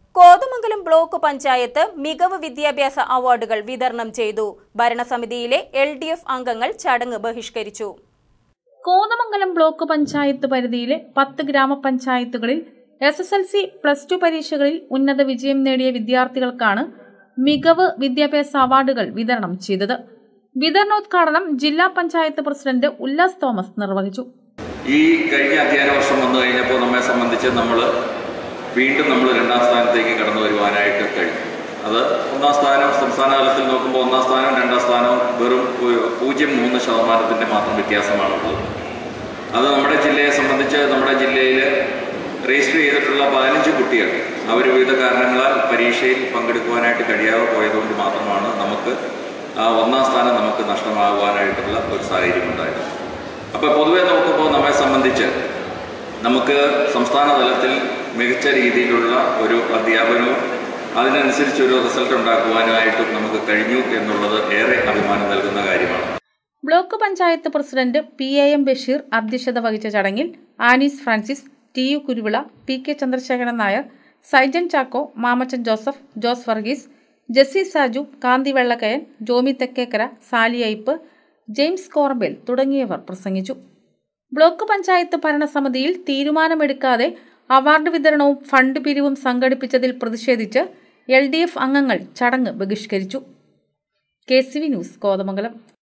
Kothamangalam block panchayat മികവ് വിദ്യാഭ്യാസ അവാർഡുകൾ വിതരണം ചെയ്തു ഭരണസമിതിയിലെ എൽ ഡി എഫ് അംഗങ്ങൾ ചടങ്ങ് ബഹിഷ്കരിച്ചു കോതമംഗലം ബ്ലോക്ക് പഞ്ചായത്ത് പരിധിയിലെ പത്ത് ഗ്രാമപഞ്ചായത്തുകളിൽ S S L C plus two പരീക്ഷകളിൽ ഉന്നത വിജയം നേടിയ വിദ്യാർത്ഥികൾക്കാണ് മികവ് വിദ്യാഭ്യാസ അവാർഡുകൾ വിതരണം ചെയ്തത് വിതരണോദ്ഘാടനം ജില്ലാ പഞ്ചായത്ത് പ്രസിഡന്റ് ഉല്ലാസ് തോമസ് നിർവഹിച്ചു ഈ കഴിഞ്ഞ അധ്യയന വർഷം വന്നു കഴിഞ്ഞപ്പോൾ നമ്മെ സംബന്ധിച്ച് നമ്മൾ വീണ്ടും നമ്മൾ രണ്ടാം സ്ഥാനത്തേക്ക് കടന്നു വരുവാനായിട്ട് കഴിഞ്ഞു അത് ഒന്നാം സ്ഥാനം സംസ്ഥാന തലത്തിൽ നോക്കുമ്പോൾ ഒന്നാം സ്ഥാനം രണ്ടാം സ്ഥാനവും വെറും ഒരു പൂജ്യം മൂന്ന് ശതമാനത്തിൻ്റെ മാത്രം വ്യത്യാസമാണുള്ളത് അത് നമ്മുടെ ജില്ലയെ സംബന്ധിച്ച് നമ്മുടെ ജില്ലയിൽ രജിസ്റ്റർ ചെയ്തിട്ടുള്ള പതിനഞ്ച് കുട്ടികൾ അവർ വിവിധ കാരണങ്ങളാൽ പരീക്ഷയിൽ പങ്കെടുക്കുവാനായിട്ട് കഴിയാതെ പോയതുകൊണ്ട് മാത്രമാണ് നമുക്ക് ആ ഒന്നാം സ്ഥാനം നമുക്ക് നഷ്ടമാകുവാനായിട്ടുള്ള ഒരു സാഹചര്യം ഉണ്ടായത് അപ്പോൾ പൊതുവെ നോക്കുമ്പോൾ നമ്മെ സംബന്ധിച്ച് നമുക്ക് സംസ്ഥാന തലത്തിൽ മികച്ച രീതിയിലുള്ള ഒരു അധ്യാപനവും അതിനനുസരിച്ചൊരു റിസൾട്ട് ഉണ്ടാക്കുവാനായിട്ടും നമുക്ക് കഴിഞ്ഞു എന്നുള്ളത് ഏറെ അഭിമാനം നൽകുന്ന കാര്യമാണ് block panchayat president P A M Basheer അധ്യക്ഷത വഹിച്ച ചടങ്ങിൽ Anees Francis T U Kuruvila P K Chandrasekharan Nair Saijan Chacko Mamachan Joseph Jose Varghese Jessy Saju Kanthi Vellakkayan Jomy Thekkekkara Sally Ipe James Korambel തുടങ്ങിയവർ പ്രസംഗിച്ചു ബ്ലോക്ക് പഞ്ചായത്ത് ഭരണസമിതിയിൽ തീരുമാനമെടുക്കാതെ അവാർഡ് വിതരണവും ഫണ്ട് പിരിവും സംഘടിപ്പിച്ചതിൽ പ്രതിഷേധിച്ച് എൽ ഡി എഫ് അംഗങ്ങൾ ചടങ്ങ് ബഹിഷ്കരിച്ചു K C V news Kothamangalam